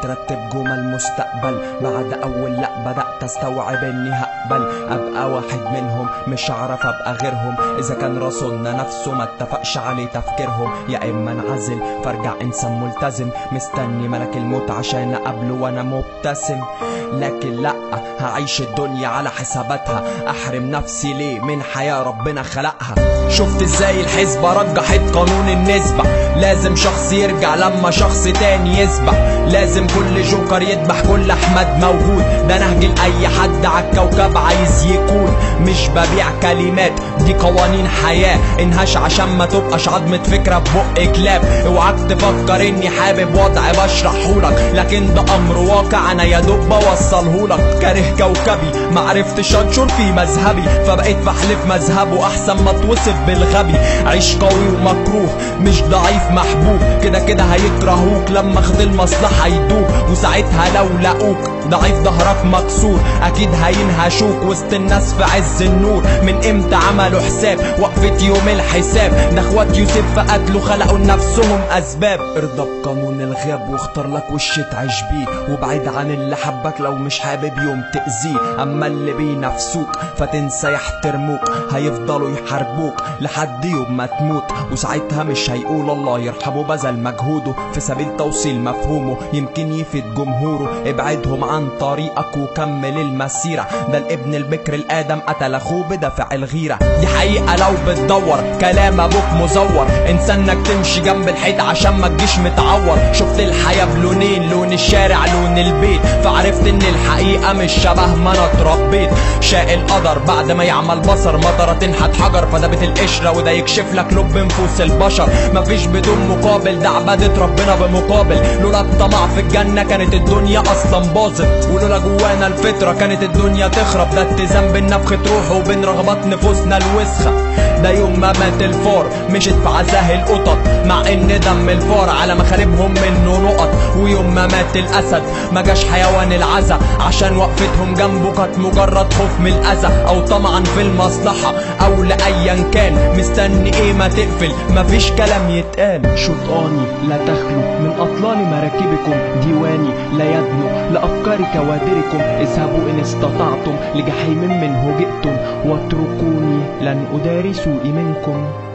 بترتب جمل مستقبل بعد اول لا بدأت استوعب اني هقبل ابقى واحد منهم مش هعرف ابقى غيرهم اذا كان رسولنا نفسه ما اتفقش عليه تفكيرهم يا اما انعزل فارجع انسان ملتزم مستني ملك الموت عشان اقابله وانا مبتسم لكن لا هعيش الدنيا على حساباتها احرم نفسي ليه من حياة ربنا خلقها شفت ازاي الحسبة رجحت قانون النسبة لازم شخص يرجع لما شخص تاني يسبق لازم كل جوكر يذبح كل احمد موجود ده نهج لاي حد عالكوكب عايز يكون مش ببيع كلمات دي قوانين حياة انهاش عشان ما تبقاش عظمة فكرة في بق كلاب اوعاك تفكر اني حابب وضع بشرحهولك لكن ده امر واقع انا يا دوب بوصلهولك كاره كوكبي معرفتش انشر في مذهبي فبقيت بحلف مذهبه احسن ما توصف بالغبي عيش قوي ومكروه مش ضعيف محبوب كده كده هيكرهوك لما خد المصلحة يدوب وساعتها لو لقوك ضعيف ظهرك مكسور اكيد هينهشوك وسط الناس في عز النور من امتى عملوا حساب وقفة يوم الحساب ده اخوات يوسف في قتله خلقوا لنفسهم اسباب ارضى بقانون الغياب واختار لك وش تعيش بيه وابعد عن اللي حبك لو مش حابب يوم تأذيه اما اللي بينافسوك فتنسى يحترموك هيفضلوا يحاربوك لحد يوم ما تموت وساعتها مش هيقول الله يرحمه بذل مجهوده في سبيل توصيل مفهومه يمكن يفيد جمهوره ابعدهم عن طريقك وكمل المسيرة ده الابن البكر الادم قتل اخوه بدافع الغيرة دي حقيقة لو بتدور كلام ابوك مزور انسانك تمشي جنب الحيط عشان ما تجيش متعور شفت الحياة بلونين لون الشارع لون البيت فعرفت ان الحقيقة مش شبه ما انا اتربيت شاء القدر بعد ما يعمل بصر مطرة تنحت حجر فدبت القشرة وده يكشف لك لب نفوس البشر مفيش بدون مقابل ده عبادة ربنا بمقابل لولا الطمع في الجنة كانت الدنيا اصلا باظت ولولا جوانا الفطرة كانت الدنيا تخرب ده اتزان بين نفخة روح وبين رغبات نفوسنا الوسخة ده يوم ما مات الفار مشت في عزاه القطط مع ان دم الفار على مخاربهم منه نقط ويوم ما مات الاسد ما جاش حيوان العزا عشان وقفتهم جنبه كانت مجرد خوف من الاذى او طمعا في المصلحة او لايا كان مستني ايه ما تقفل مفيش كلام يتقال شطاني لا تخلو من أطلال مراكبكم ديواني لا يدنو لأفكار كوادركم اذهبوا إن استطعتم لجحيم منه جئتم واتركوني لن أداري سوء منكم